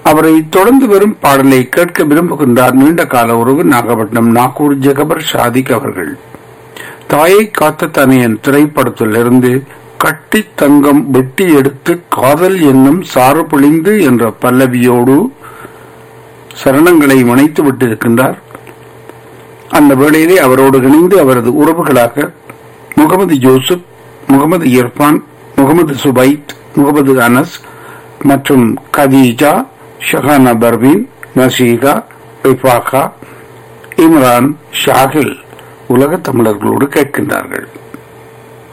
அவரை தொடர்ந்து வரும் பாடலை கேட்க விரும்புகின்றார் நீண்ட கால உறவு நாகப்பட்டினம் நாகூர் ஜெகபர் ஷாதிக் அவர்கள் தாயை காத்த தனையன் திரைப்படத்திலிருந்து கட்டி தங்கம் வெட்டி எடுத்து காதல் என்னும் சாறு பொழிந்து என்ற பல்லவியோடு சரணங்களை இணைத்து விட்டிருக்கின்றார் அந்த வேளையிலே அவரோடு இணைந்து அவரது உறவுகளாக முகமது யூசுப் முகமது இர்பான் முகமது சுபைத் முகமது அனஸ் மற்றும் கதீஜா ஷஹானா பர்வீன் நசீகா ரிஃபாகா இம்ரான் ஷாகில் உலக தமிழர்களோடு கேட்கின்றார்கள்